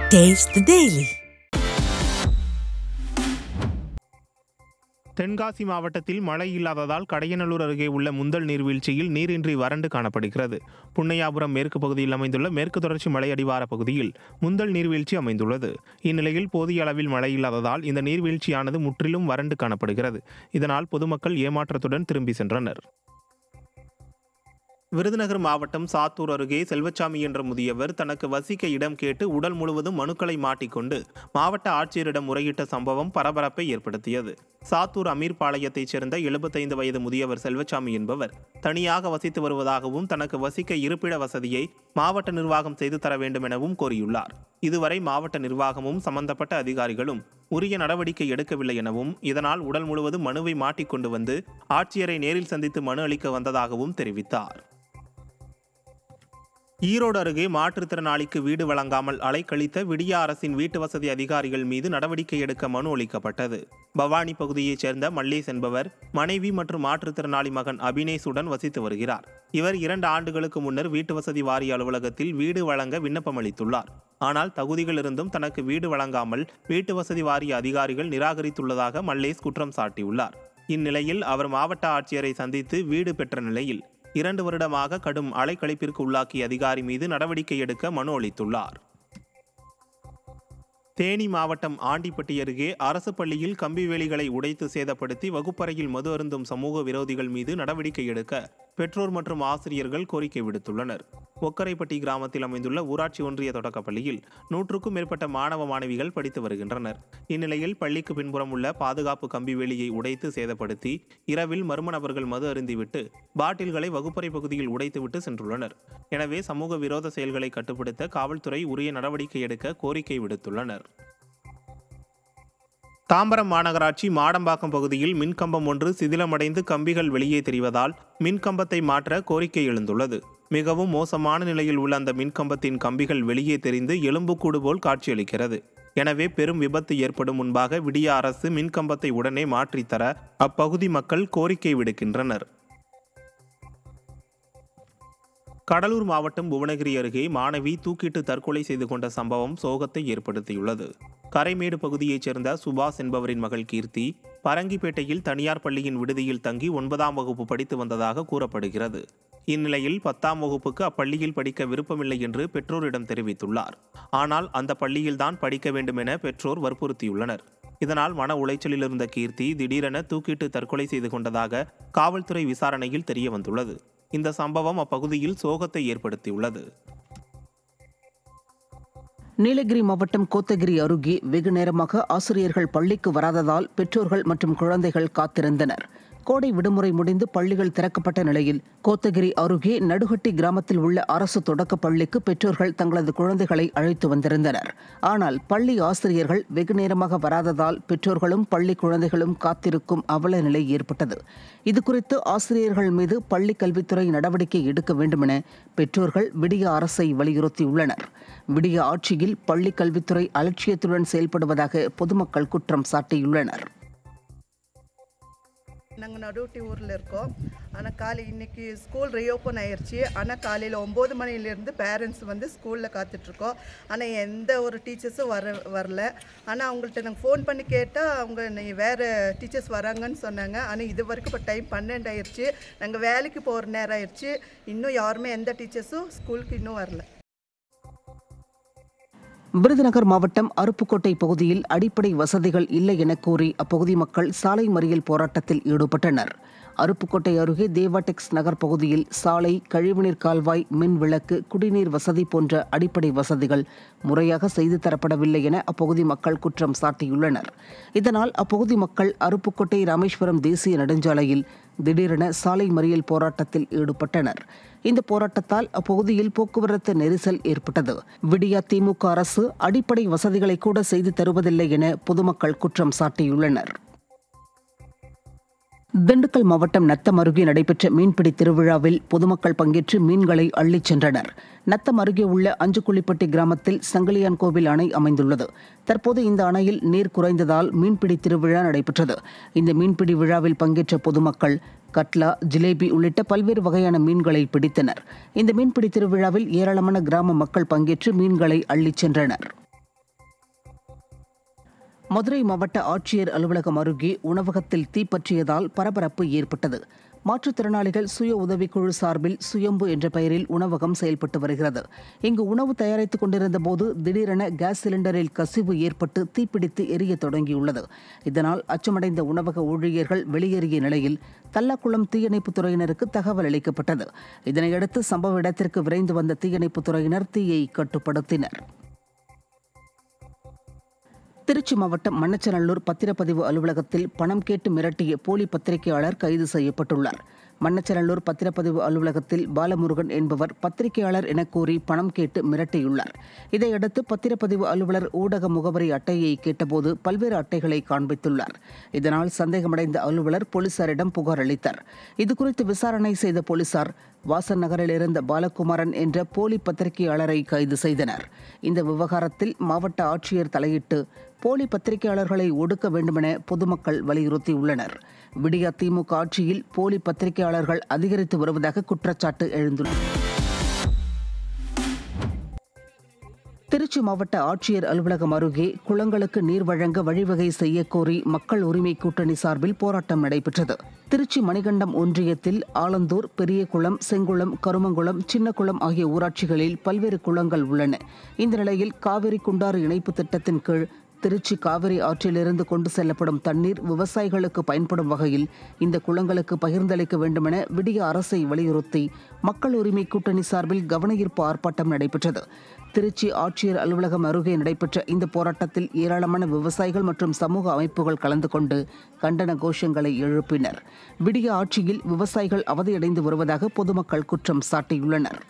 Taste the Daily. Tenkasi மாவட்டத்தில் மழை இல்லாததால் கடையநல்லூர் அருகே உள்ள முந்தல் நீர்வீழ்ச்சியில் நீரின்றி வறண்டு காணப்படுகிறது புன்னையாபுரம் மேற்கு பகுதியில் அமைந்துள்ள மேற்கு தொடர்ச்சி மலை அடிவார பகுதியில் முந்தல் நீர்வீழ்ச்சி அமைந்துள்ளது இந்நிலையில் போதிய அளவில் மழை இல்லாததால் இந்த நீர்வீழ்ச்சியானது முற்றிலும் வறண்டு காணப்படுகிறது இதனால் பொதுமக்கள் ஏமாற்றத்துடன் திரும்பி சென்றனர் விருதுநகர் மாவட்டம் சாத்தூர் அருகே செல்வச்சாமி என்ற முதியவர் தனக்கு வசிக்க இடம் கேட்டு உடல் முழுவதும் மனுக்களை மாட்டிக்கொண்டு மாவட்ட ஆட்சியரிடம் முறையிட்ட சம்பவம் பரபரப்பை ஏற்படுத்தியது சாத்தூர் அமீர்பாளையத்தைச் சேர்ந்த எழுபத்தைந்து வயது முதியவர் செல்வச்சாமி என்பவர் தனியாக வசித்து வருவதாகவும் தனக்கு வசிக்க இருப்பிட வசதியை மாவட்ட நிர்வாகம் செய்து தர வேண்டும் எனவும் கோரியுள்ளார் இதுவரை மாவட்ட நிர்வாகமும் சம்பந்தப்பட்ட அதிகாரிகளும் உரிய நடவடிக்கை எடுக்கவில்லை எனவும் இதனால் உடல் முழுவதும் மனுவை மாட்டிக்கொண்டு வந்து ஆட்சியரை நேரில் சந்தித்து மனு அளிக்க வந்ததாகவும் தெரிவித்தார் ஈரோடு அருகே மாற்றுத்திறனாளிக்கு வீடு வழங்காமல் அலைக்கழித்த விடிய அரசின் வீட்டு வசதி அதிகாரிகள் மீது நடவடிக்கை எடுக்க மனு அளிக்கப்பட்டது பவானி பகுதியைச் சேர்ந்த மல்லேஸ் என்பவர் மனைவி மற்றும் மாற்றுத்திறனாளி மகன் அபினேஷுடன் வசித்து வருகிறார் இவர் இரண்டு ஆண்டுகளுக்கு முன்னர் வீட்டு வசதி வாரிய அலுவலகத்தில் வீடு வழங்க விண்ணப்பம் அளித்துள்ளார் ஆனால் தகுதிகள் இருந்தும் தனக்கு வீடு வழங்காமல் வீட்டு வசதி வாரிய அதிகாரிகள் நிராகரித்துள்ளதாக மல்லேஸ் குற்றம் சாட்டியுள்ளார் இந்நிலையில் அவர் மாவட்ட ஆட்சியரை சந்தித்து வீடு பெற்ற நிலையில் இரண்டு வருடமாக கடும் அலைக்கழிப்பிற்கு உள்ளாக்கிய அதிகாரி மீது நடவடிக்கை எடுக்க மனு அளித்துள்ளார் தேனி மாவட்டம் ஆண்டிப்பட்டி அருகே அரசு பள்ளியில் கம்பி வேலிகளை உடைத்து சேதப்படுத்தி வகுப்பறையில் மது அருந்தும் சமூக விரோதிகள் மீது நடவடிக்கை எடுக்க பெற்றோர் மற்றும் ஆசிரியர்கள் கோரிக்கை விடுத்துள்ளனர் ஒக்கரைப்பட்டி கிராமத்தில் அமைந்துள்ள ஊராட்சி ஒன்றிய தொடக்கப் பள்ளியில் நூற்றுக்கும் மேற்பட்ட மாணவ மாணவிகள் படித்து வருகின்றனர் இந்நிலையில் பள்ளிக்கு பின்புறம் உள்ள பாதுகாப்பு கம்பி வேலியை உடைத்து சேதப்படுத்தி இரவில் மர்ம நபர்கள் மது அருந்திவிட்டு பாட்டில்களை வகுப்பறை பகுதியில் உடைத்துவிட்டு சென்றுள்ளனர் எனவே சமூக விரோத செயல்களை கட்டுப்படுத்த காவல்துறை உரிய நடவடிக்கை எடுக்க கோரிக்கை விடுத்துள்ளனர் தாம்பரம் மாநகராட்சி மாடம்பாக்கம் பகுதியில் மின்கம்பம் ஒன்று சிதிலமடைந்து கம்பிகள் வெளியே தெரிவதால் மின்கம்பத்தை மாற்ற கோரிக்கை எழுந்துள்ளது மிகவும் மோசமான நிலையில் உள்ள அந்த மின்கம்பத்தின் கம்பிகள் வெளியே தெரிந்து எலும்புக்கூடு போல் காட்சியளிக்கிறது எனவே பெரும் விபத்து ஏற்படும் முன்பாக விடிய அரசு மின்கம்பத்தை உடனே மாற்றித்தர அப்பகுதி மக்கள் கோரிக்கை விடுக்கின்றனர் கடலூர் மாவட்டம் புவனகிரி அருகே மாணவி தூக்கிட்டு தற்கொலை செய்து கொண்ட சம்பவம் சோகத்தை ஏற்படுத்தியுள்ளது கரைமேடு பகுதியைச் சேர்ந்த சுபாஷ் என்பவரின் மகள் கீர்த்தி பரங்கிப்பேட்டையில் தனியார் பள்ளியின் விடுதியில் தங்கி ஒன்பதாம் வகுப்பு படித்து வந்ததாக கூறப்படுகிறது இந்நிலையில் பத்தாம் வகுப்புக்கு அப்பள்ளியில் படிக்க விருப்பமில்லை என்று பெற்றோரிடம் தெரிவித்துள்ளார் ஆனால் அந்த பள்ளியில்தான் படிக்க வேண்டும் என பெற்றோர் வற்புறுத்தியுள்ளனர் இதனால் மன உளைச்சலில் இருந்த கீர்த்தி திடீரென தூக்கிட்டு தற்கொலை செய்து கொண்டதாக காவல்துறை விசாரணையில் தெரிய வந்துள்ளது இந்த சம்பவம் அப்பகுதியில் சோகத்தை ஏற்படுத்தியுள்ளது நீலகிரி மாவட்டம் கோத்தகிரி அருகே வெகு நேரமாக ஆசிரியர்கள் பள்ளிக்கு வராததால் பெற்றோர்கள் மற்றும் குழந்தைகள் காத்திருந்தனர் கோடை விடுமுறை முடிந்து பள்ளிகள் திறக்கப்பட்ட நிலையில் கோத்தகிரி அருகே நடுகட்டி கிராமத்தில் உள்ள அரசு தொடக்கப் பள்ளிக்கு பெற்றோர்கள் தங்களது குழந்தைகளை அழைத்து வந்திருந்தனர் ஆனால் பள்ளி ஆசிரியர்கள் வெகு நேரமாக வராததால் பெற்றோர்களும் பள்ளி குழந்தைகளும் காத்திருக்கும் அவல நிலை ஏற்பட்டது இதுகுறித்து ஆசிரியர்கள் மீது பள்ளி கல்வித்துறை நடவடிக்கை எடுக்க வேண்டும் என பெற்றோர்கள் விடிய அரசை வலியுறுத்தியுள்ளனர் விடிய ஆட்சியில் பள்ளி கல்வித்துறை அலட்சியத்துடன் செயல்படுவதாக பொதுமக்கள் குற்றம் சாட்டியுள்ளனர் நாங்கள் நடுவட்டி ஊரில் இருக்கோம் ஆனால் காலை இன்னைக்கு ஸ்கூல் ரீஓப்பன் ஆயிடுச்சு ஆனால் காலையில் ஒம்பது மணிலேருந்து பேரண்ட்ஸ் வந்து ஸ்கூலில் காத்துட்ருக்கோம் ஆனால் எந்த ஒரு டீச்சர்ஸும் வர வரல ஆனால் அவங்கள்ட்ட நாங்கள் ஃபோன் பண்ணி கேட்டால் அவங்க நீ வேறு டீச்சர்ஸ் வராங்கன்னு சொன்னாங்க ஆனால் இது வரைக்கும் இப்போ டைம் பன்னெண்டு ஆயிடுச்சு நாங்கள் வேலைக்கு போகிற நேரம் ஆயிடுச்சு இன்னும் யாருமே எந்த டீச்சர்ஸும் ஸ்கூலுக்கு இன்னும் வரல விருதுநகர் மாவட்டம் அருப்புக்கோட்டை பகுதியில் அடிப்படை வசதிகள் இல்லை என கூறி அப்பகுதி மக்கள் சாலை மறியல் போராட்டத்தில் ஈடுபட்டனர் அருப்புக்கோட்டை அருகே தேவாடெக்ஸ் நகர் பகுதியில் சாலை கழிவுநீர் கால்வாய் மின் விளக்கு குடிநீர் வசதி போன்ற அடிப்படை வசதிகள் முறையாக செய்து தரப்படவில்லை என அப்பகுதி மக்கள் குற்றம் சாட்டியுள்ளனர் இதனால் அப்பகுதி மக்கள் அருப்புக்கோட்டை ராமேஸ்வரம் தேசிய நெடுஞ்சாலையில் திடீரென சாலை மறியல் போராட்டத்தில் ஈடுபட்டனர் இந்த போராட்டத்தால் அப்பகுதியில் போக்குவரத்து நெரிசல் ஏற்பட்டது விடியா திமுக அரசு அடிப்படை வசதிகளை கூட செய்து தருவதில்லை என பொதுமக்கள் குற்றம் சாட்டியுள்ளனர் திண்டுக்கல் மாவட்டம் நத்தம் அருகே நடைபெற்ற மீன்பிடி திருவிழாவில் பொதுமக்கள் பங்கேற்று மீன்களை அள்ளிச் சென்றனர் நத்தம் அருகே உள்ள அஞ்சுக்குழிப்பட்டி கிராமத்தில் சங்கிலியான் கோவில் அணை அமைந்துள்ளது தற்போது இந்த அணையில் நீர் குறைந்ததால் மீன்பிடி திருவிழா நடைபெற்றது இந்த மீன்பிடி விழாவில் பங்கேற்ற பொதுமக்கள் கட்லா ஜிலேபி உள்ளிட்ட பல்வேறு வகையான மீன்களை பிடித்தனர் இந்த மீன்பிடி திருவிழாவில் ஏராளமான கிராம மக்கள் பங்கேற்று மீன்களை அள்ளிச் சென்றனர் மதுரை மாவட்ட ஆட்சியர் அலுவலகம் அருகே உணவகத்தில் தீப்பற்றியதால் பரபரப்பு ஏற்பட்டது மாற்றுத்திறனாளிகள் சுய உதவிக்குழு சார்பில் சுயம்பு என்ற பெயரில் உணவகம் செயல்பட்டு வருகிறது இங்கு உணவு தயாரித்துக் கொண்டிருந்த போது திடீரென கேஸ் சிலிண்டரில் கசிவு ஏற்பட்டு தீப்பிடித்து எரிய தொடங்கியுள்ளது இதனால் அச்சமடைந்த உணவக ஊழியர்கள் வெளியேறிய நிலையில் தல்லாக்குளம் தீயணைப்புத் துறையினருக்கு தகவல் அளிக்கப்பட்டது இதனையடுத்து சம்பவ இடத்திற்கு விரைந்து வந்த தீயணைப்புத் துறையினர் தீயை கட்டுப்படுத்தினர் திருச்சி மாவட்டம் மண்ணச்சநல்லூர் பத்திரப்பதிவு அலுவலகத்தில் பணம் கேட்டு மிரட்டிய போலி பத்திரிகையாளர் கைது செய்யப்பட்டுள்ளார் மண்ணச்சநல்லூர் பத்திரப்பதிவு அலுவலகத்தில் பாலமுருகன் என்பவர் பத்திரிகையாளர் என கூறி பணம் கேட்டு மிரட்டியுள்ளார் இதையடுத்து பத்திரப்பதிவு அலுவலர் ஊடக முகவரி அட்டையை கேட்டபோது பல்வேறு அட்டைகளை காண்பித்துள்ளார் இதனால் சந்தேகமடைந்த அலுவலர் போலீசாரிடம் புகார் அளித்தார் இதுகுறித்து விசாரணை செய்த போலீசார் வாசன் நகரில் இருந்த பாலகுமாரன் என்ற போலி பத்திரிகையாளரை கைது செய்தனர் இந்த விவகாரத்தில் மாவட்ட ஆட்சியர் தலையிட்டு போலி பத்திரிகையாளர்களை ஒடுக்க வேண்டுமென பொதுமக்கள் வலியுறுத்தியுள்ளனர் விடியா திமுக ஆட்சியில் போலி பத்திரிகையாளர்கள் அதிகரித்து வருவதாக குற்றச்சாட்டு எழுந்துள்ளது திருச்சி மாவட்ட ஆட்சியர் அலுவலகம் அருகே குளங்களுக்கு நீர் வழங்க வழிவகை செய்ய கோரி மக்கள் உரிமை கூட்டணி சார்பில் போராட்டம் நடைபெற்றது திருச்சி மணிகண்டம் ஒன்றியத்தில் ஆலந்தூர் பெரியகுளம் செங்குளம் கருமங்குளம் சின்னக்குளம் ஆகிய ஊராட்சிகளில் பல்வேறு குளங்கள் உள்ளன இந்த நிலையில் காவிரி குண்டாறு இணைப்பு திட்டத்தின் கீழ் திருச்சி காவிரி ஆற்றிலிருந்து கொண்டு செல்லப்படும் தண்ணீர் விவசாயிகளுக்கு பயன்படும் வகையில் இந்த குளங்களுக்கு பகிர்ந்தளிக்க வேண்டுமென விடிய அரசை வலியுறுத்தி மக்கள் உரிமை கூட்டணி சார்பில் கவனஈர்ப்பு ஆர்ப்பாட்டம் நடைபெற்றது திருச்சி ஆட்சியர் அலுவலகம் அருகே நடைபெற்ற இந்த போராட்டத்தில் ஏராளமான விவசாயிகள் மற்றும் சமூக அமைப்புகள் கலந்து கொண்டு கண்டன கோஷங்களை எழுப்பினர் விடிய ஆட்சியில் விவசாயிகள் அவதியடைந்து வருவதாக பொதுமக்கள் குற்றம் சாட்டியுள்ளனர்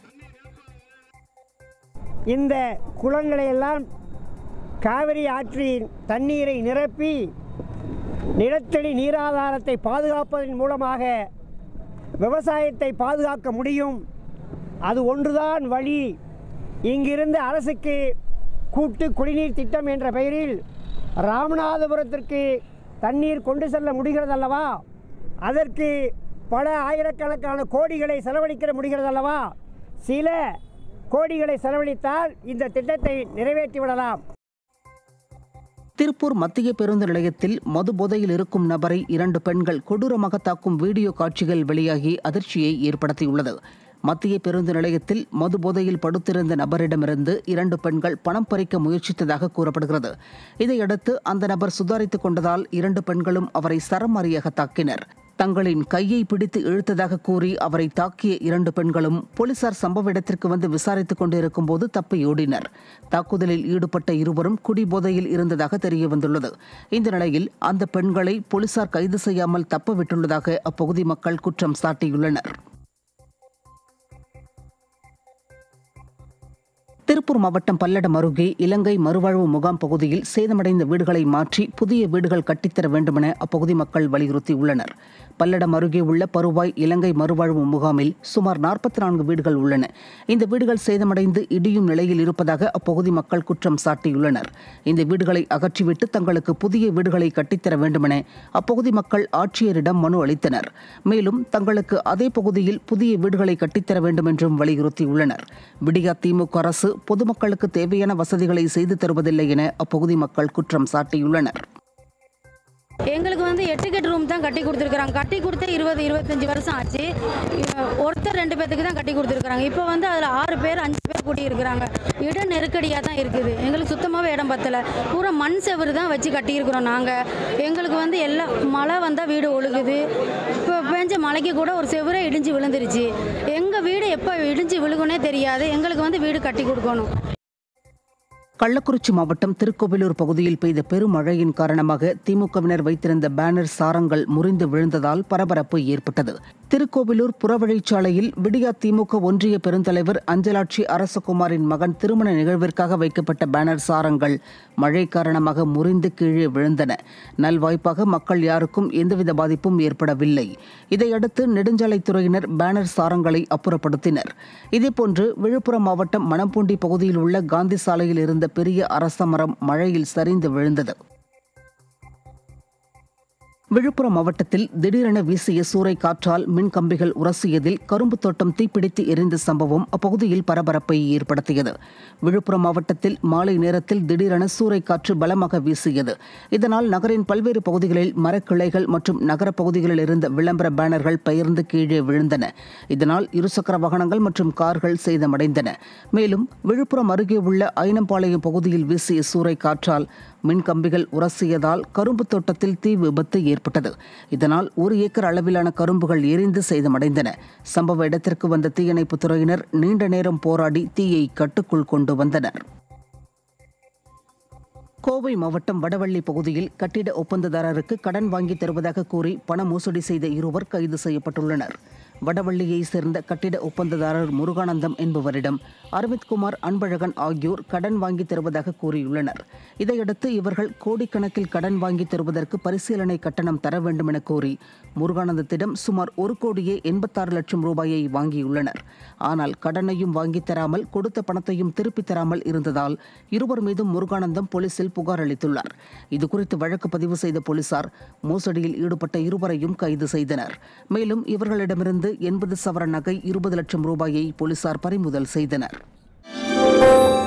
இந்த குளங்களை எல்லாம் காவிரி ஆற்றின் தண்ணீரை நிரப்பி நிலத்தடி நீராதாரத்தை பாதுகாப்பதன் மூலமாக விவசாயத்தை பாதுகாக்க முடியும் அது ஒன்றுதான் வழி இங்கிருந்து அரசுக்கு கூட்டு குடிநீர் திட்டம் என்ற பெயரில் ராமநாதபுரத்திற்கு தண்ணீர் கொண்டு செல்ல முடிகிறது அல்லவா அதற்கு பல ஆயிரக்கணக்கான கோடிகளை செலவழிக்க முடிகிறது அல்லவா சில கோடிகளை செலவழித்தால் இந்த திட்டத்தை நிறைவேற்றிவிடலாம் திருப்பூர் மத்திய பேருந்து நிலையத்தில் மது போதையில் இருக்கும் நபரை இரண்டு பெண்கள் கொடூரமாக தாக்கும் வீடியோ காட்சிகள் வெளியாகி அதிர்ச்சியை ஏற்படுத்தியுள்ளது மத்திய பேருந்து நிலையத்தில் மது போதையில் படுத்திருந்த நபரிடமிருந்து இரண்டு பெண்கள் பணம் பறிக்க முயற்சித்ததாக கூறப்படுகிறது இதையடுத்து அந்த நபர் சுதாரித்துக் கொண்டதால் இரண்டு பெண்களும் அவரை சரமாரியாக தாக்கினர் தங்களின் கையை பிடித்து இழுத்ததாக கூறி அவரை தாக்கிய இரண்டு பெண்களும் போலீசார் சம்பவ இடத்திற்கு வந்து விசாரித்துக் கொண்டிருக்கும் போது தப்பியோடினர் தாக்குதலில் ஈடுபட்ட இருவரும் குடிபோதையில் இருந்ததாக தெரிய வந்துள்ளது இந்த நிலையில் அந்த பெண்களை போலீசார் கைது செய்யாமல் தப்ப விட்டுள்ளதாக அப்பகுதி மக்கள் குற்றம் சாட்டியுள்ளனர் திருப்பூர் மாவட்டம் பல்லடம் அருகே இலங்கை மறுவாழ்வு முகாம் பகுதியில் சேதமடைந்த வீடுகளை மாற்றி புதிய வீடுகள் கட்டித்தர வேண்டுமென அப்பகுதி மக்கள் வலியுறுத்தியுள்ளனர் பல்லடம் அருகே உள்ள பருவாய் இலங்கை மறுவாழ்வு முகாமில் சுமார் நாற்பத்தி நான்கு வீடுகள் உள்ளன இந்த வீடுகள் சேதமடைந்து இடியும் நிலையில் இருப்பதாக அப்பகுதி மக்கள் குற்றம் சாட்டியுள்ளனர் இந்த வீடுகளை அகற்றிவிட்டு தங்களுக்கு புதிய வீடுகளை கட்டித்தர வேண்டுமென அப்பகுதி மக்கள் ஆட்சியரிடம் மனு அளித்தனர் மேலும் தங்களுக்கு அதே பகுதியில் புதிய வீடுகளை கட்டித்தர வேண்டும் என்றும் வலியுறுத்தியுள்ளனர் விடியா திமுக அரசு பொதுமக்களுக்கு தேவையான வசதிகளை செய்து தருவதில்லை என அப்பகுதி மக்கள் குற்றம் சாட்டியுள்ளனர் எங்களுக்கு வந்து எட்டு கட்டு ரூம் தான் கட்டி கொடுத்துருக்குறாங்க கட்டி கொடுத்த இருபது இருபத்தஞ்சி வருஷம் ஆச்சு இவ- ஒருத்தர் ரெண்டு பேத்துக்கு தான் கட்டி கொடுத்துருக்குறாங்க இப்போ வந்து அதில் ஆறு பேர் அஞ்சு பேர் கூட்டி இருக்கிறாங்க இட நெருக்கடியாக தான் இருக்குது எங்களுக்கு சுத்தமாகவே இடம் பத்தலை பூரா மண் செவரு தான் வச்சு கட்டியிருக்கிறோம் நாங்கள் எங்களுக்கு வந்து எல்லாம் மழை வந்தால் வீடு ஒழுகுது இப்போ பெஞ்ச மழைக்கு கூட ஒரு செவரே இடிஞ்சு விழுந்துருச்சு எங்கள் வீடு எப்போ இடிஞ்சு விழுகுனே தெரியாது எங்களுக்கு வந்து வீடு கட்டி கொடுக்கணும் கள்ளக்குறிச்சி மாவட்டம் திருக்கோவிலூர் பகுதியில் பெய்த பெருமழையின் காரணமாக திமுகவினர் வைத்திருந்த பேனர் சாரங்கள் முறிந்து விழுந்ததால் பரபரப்பு ஏற்பட்டது திருக்கோவிலூர் புறவழிச்சாலையில் விடியா திமுக ஒன்றிய பெருந்தலைவர் அஞ்சலாட்சி அரசகுமாரின் மகன் திருமண நிகழ்விற்காக வைக்கப்பட்ட பேனர் சாரங்கள் மழை காரணமாக முறிந்து கீழே விழுந்தன நல்வாய்ப்பாக மக்கள் யாருக்கும் எந்தவித பாதிப்பும் ஏற்படவில்லை இதையடுத்து நெடுஞ்சாலைத்துறையினர் பேனர் சாரங்களை அப்புறப்படுத்தினர் இதேபோன்று விழுப்புரம் மாவட்டம் மணப்பூண்டி பகுதியில் உள்ள காந்தி சாலையில் இருந்த பெரிய அரச மரம் மழையில் சரிந்து விழுந்தது விழுப்புரம் மாவட்டத்தில் திடீரென வீசிய சூறை காற்றால் மின் கம்பிகள் உரசியதில் கரும்பு தோட்டம் தீப்பிடித்து எரிந்த சம்பவம் அப்பகுதியில் பரபரப்பை ஏற்படுத்தியது விழுப்புரம் மாவட்டத்தில் மாலை நேரத்தில் திடீரென சூறை காற்று பலமாக வீசியது இதனால் நகரின் பல்வேறு பகுதிகளில் மரக்கிளைகள் மற்றும் நகர பகுதிகளில் இருந்த விளம்பர பேனர்கள் பெயர்ந்து கீழே விழுந்தன இதனால் இருசக்கர வாகனங்கள் மற்றும் கார்கள் சேதமடைந்தன மேலும் விழுப்புரம் அருகே உள்ள ஐனம்பாளையம் பகுதியில் வீசிய சூறை காற்றால் மின் கம்பிகள் உரசியதால் கரும்பு தோட்டத்தில் தீ விபத்து ஏற்பட்டது இதனால் ஒரு ஏக்கர் அளவிலான கரும்புகள் எரிந்து சேதமடைந்தன சம்பவ இடத்திற்கு வந்த தீயணைப்புத் துறையினர் நீண்ட நேரம் போராடி தீயை கட்டுக்குள் கொண்டு வந்தனர் கோவை மாவட்டம் வடவள்ளி பகுதியில் கட்டிட ஒப்பந்ததாரருக்கு கடன் வாங்கி தருவதாக கூறி பண மோசடி செய்த இருவர் கைது செய்யப்பட்டுள்ளனர் வடவள்ளியை சேர்ந்த கட்டிட ஒப்பந்ததாரர் முருகானந்தம் என்பவரிடம் அரவிந்த்குமார் அன்பழகன் ஆகியோர் கடன் வாங்கி தருவதாக கூறியுள்ளனர் இதையடுத்து இவர்கள் கோடிக்கணக்கில் கடன் வாங்கி தருவதற்கு பரிசீலனை கட்டணம் தர வேண்டும் என கோரி முருகானந்தத்திடம் சுமார் ஒரு கோடியே எண்பத்தாறு லட்சம் ரூபாயை வாங்கியுள்ளனர் ஆனால் கடனையும் வாங்கித் தராமல் கொடுத்த பணத்தையும் திருப்பித் தராமல் இருந்ததால் இருவர் மீதும் முருகானந்தம் போலீசில் புகார் அளித்துள்ளார் இதுகுறித்து வழக்கு பதிவு செய்த போலீசார் மோசடியில் ஈடுபட்ட இருவரையும் கைது செய்தனர் மேலும் இவர்களிடமிருந்து எண்பது சவர நகை இருபது லட்சம் ரூபாயை போலீசார் பறிமுதல் செய்தனர்